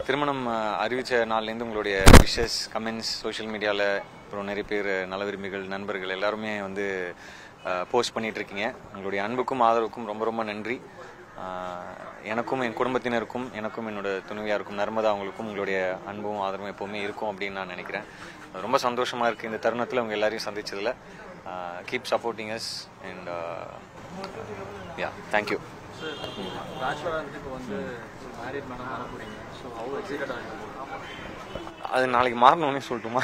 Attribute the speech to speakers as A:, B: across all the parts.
A: திருமணம் அஹ், அறிவிச்ச நாள்லேருந்து உங்களுடைய விஷஸ் கமெண்ட்ஸ் சோஷியல் மீடியாவில் அப்புறம் நிறைய பேர் நல விரும்பிகள் நண்பர்கள் எல்லாருமே வந்து போஸ்ட் பண்ணிட்டு இருக்கீங்க உங்களுடைய அன்புக்கும் ஆதரவுக்கும் ரொம்ப ரொம்ப நன்றி அஹ், எனக்கும் என் குடும்பத்தினருக்கும் எனக்கும் என்னோட துணைவியாருக்கும் நர்மதா அவங்களுக்கும் உங்களுடைய அன்பும் ஆதரவும் எப்பவுமே இருக்கும் அப்படின்னு நான் நினைக்கிறேன் அது ரொம்ப சந்தோஷமா இருக்கு இந்த தருணத்தில் உங்க எல்லாரையும் சந்திச்சதுல keep supporting us and ya thank you
B: பேச்சுலராக இருந்துட்டு இப்போ வந்து மேரிட் மேடம் வர போறீங்க ஸோ அவ்வளோ எக்ஸைட்டடாக இருக்கும்
A: அது நாளைக்கு மாறணும்னே சொல்லட்டுமா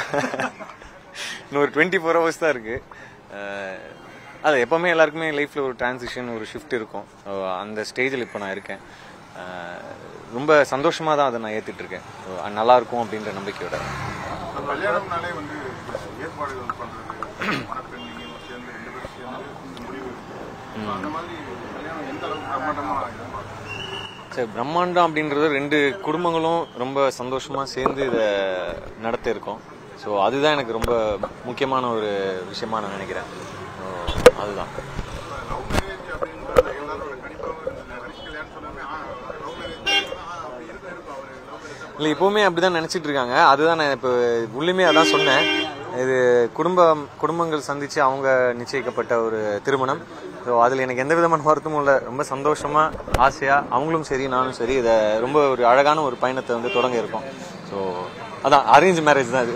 A: இன்னும் ஒரு டுவெண்ட்டி ஃபோர் ஹவர்ஸ் தான் இருக்கு அஹ், அது எப்பவுமே எல்லாருக்குமே லைஃப்ல ஒரு டிரான்சிஷன் ஒரு ஷிஃப்ட் இருக்கும் So, அந்த ஸ்டேஜில் இப்போ நான் இருக்கேன் அஹ், ரொம்ப சந்தோஷமா தான் அதை நான் ஏத்துட்டு இருக்கேன் So, அது நல்லா இருக்கும் அப்படின்ற நம்பிக்கையோட
C: இப்ப கல்யாணம்னாலே வந்து ஏற்பாடுகள் பண்றது மணப்பெண் நீங்க சேர்ந்து ரெண்டு பேரும் சேர்ந்து இந்த முடிவு So, அந்த மாதிரி கல்யாணம் எந்த அளவுக்கு பிரம்மாண்டமா எதிர்பார்க்கறீங்க?
A: சரி பிரம்மாண்டம் அப்படின்றது ரெண்டு குடும்பங்களும் ரொம்ப சந்தோஷமா சேர்ந்து இதை நடத்த இருக்கோம் ஸோ அதுதான் எனக்கு ரொம்ப முக்கியமான ஒரு விஷயமா நான் நினைக்கிறேன் So, அதுதான்
C: லவ் மேரேஜ் அப்படின்றது எல்லாரோட கணிப்பாகவும் இருந்தது ஹரிஷ் கல்யாணம் சொன்னாமே லவ் மேரேஜ் அப்படி இருக்கும் இருக்கும் அவரு லவ் மேரேஜ்
A: இல்லை இப்போவுமே அப்படிதான் நினைச்சிட்டு இருக்காங்க அதுதான் நான் இப்போ உள்ளுமே அதான் சொன்னேன் இது குடும்பம் குடும்பங்கள் சந்திச்சு அவங்க நிச்சயிக்கப்பட்ட ஒரு திருமணம் ஸோ அதில் எனக்கு எந்த விதமான வருத்தமும் இல்லை ரொம்ப சந்தோஷமா ஆசையா அவங்களும் சரி நானும் சரி இதை ரொம்ப ஒரு அழகான ஒரு பயணத்தை வந்து தொடங்க இருக்கோம் ஸோ அதான் அரேஞ்ச் மேரேஜ் தான் இது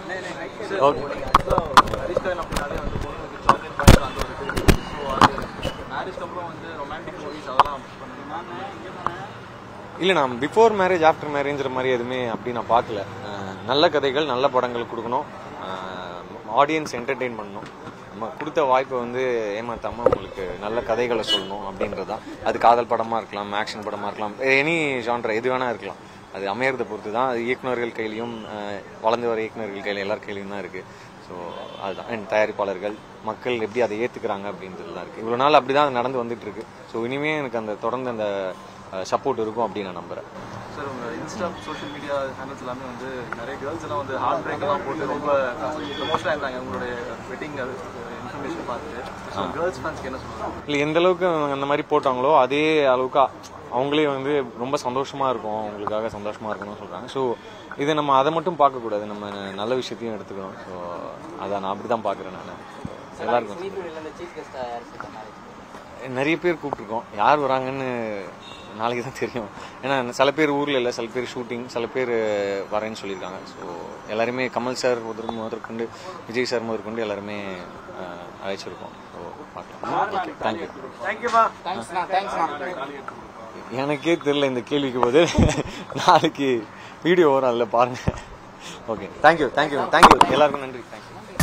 A: ஓகே
B: ஹரிஷ் கல்யாணம் அப்படின்னாலே வந்து பொண்ணுக்கு சாக்லேட் பாயிண்ட் அந்த ஒரு இது ஸோ அது மேரேஜ்க்கு அப்புறம் வந்து ரொமான்டிக் மூவிஸ் அதெல்லாம் பண்ணுவீங்க
A: இல்லை நான் பிஃபோர் மேரேஜ் ஆஃப்டர் மேரேஜ்ன்ற மாதிரி எதுவுமே அப்படி நான் பார்க்கல அஹ் நல்ல கதைகள் நல்ல படங்கள் கொடுக்கணும் ஆடியன்ஸ் என்டர்டெயின் பண்ணணும் நம்ம கொடுத்த வாய்ப்பை வந்து ஏமாத்தாம உங்களுக்கு நல்ல கதைகளை சொல்லணும் அப்படின்றது தான் அது காதல் படமா இருக்கலாம் ஆக்ஷன் படமா இருக்கலாம் எனி ஜான்டர் எது வேணா இருக்கலாம் அது அமையறதை பொறுத்து தான் அது இயக்குனர்கள் கையிலையும் அஹ் வளர்ந்து வர இயக்குனர்கள் கையில எல்லார் கையிலையும் தான் இருக்கு ஸோ அதுதான் and தயாரிப்பாளர்கள் மக்கள் எப்படி அதை ஏத்துக்கிறாங்க அப்படின்றது தான் இருக்கு இவ்வளவு நாள் அப்படிதான் அது நடந்து வந்துட்டு இருக்கு ஸோ இனிமே எனக்கு அந்த தொடர்ந்து அந்த சப்போர்ட் இருக்கும் அப்படின்னு நான் நம்புறேன்
B: சார் உங்க இன்ஸ்டா சோஷியல் மீடியா ஹேண்டில்ஸ் எல்லாமே வந்து நிறைய கேர்ள்ஸ் எல்லாம் வந்து ஹார்ட் பிரேக் எல்லாம் போட்டு ரொம்ப எமோஷனாக இருந்தாங்க உங்களுடைய வெட்டிங் இன்ஃபர்மேஷன் பார்த்துட்டு ஸோ கேர்ள்ஸ் ஃபேன்ஸ்க்கு என்ன சொல்லுவாங்க
A: இல்லை எந்த அளவுக்கு அவங்க அந்த மாதிரி போட்டாங்களோ அதே அளவுக்கு அ- அவங்களே வந்து ரொம்ப சந்தோஷமா இருக்கும் அவங்களுக்காக சந்தோஷமா இருக்கணும்னு சொல்றாங்க ஸோ இதை நம்ம அதை மட்டும் பார்க்கக்கூடாது நம்ம நல்ல விஷயத்தையும் எடுத்துக்கணும் ஸோ அதான் நான் அப்படி தான் பார்க்குறேன் நான் எல்லாருக்கும் நிறைய பேர் கூப்பிட்டுருக்கோம் யார் வராங்கன்னு நாளைக்கு தான் தெரியும் ஏன்னா சில பேர் ஊரில் இல்லை சில பேர் ஷூட்டிங் சில பேர் வரேன்னு சொல்லியிருக்காங்க ஸோ எல்லாருமே கமல் சார் முதல் முதற்கொண்டு விஜய் சார் முதற்கொண்டு எல்லாருமே அஹ், அழைச்சிருக்கோம் ஸோ பார்க்கலாம் ஓகே தேங்க்யூ எனக்கே தெரியல இந்த கேள்விக்கு போது நாளைக்கு வீடியோ வரும் அதில் பாருங்க ஓகே தேங்க்யூ தேங்க்யூ தேங்க்யூ எல்லாருக்கும் நன்றி தேங்க்யூ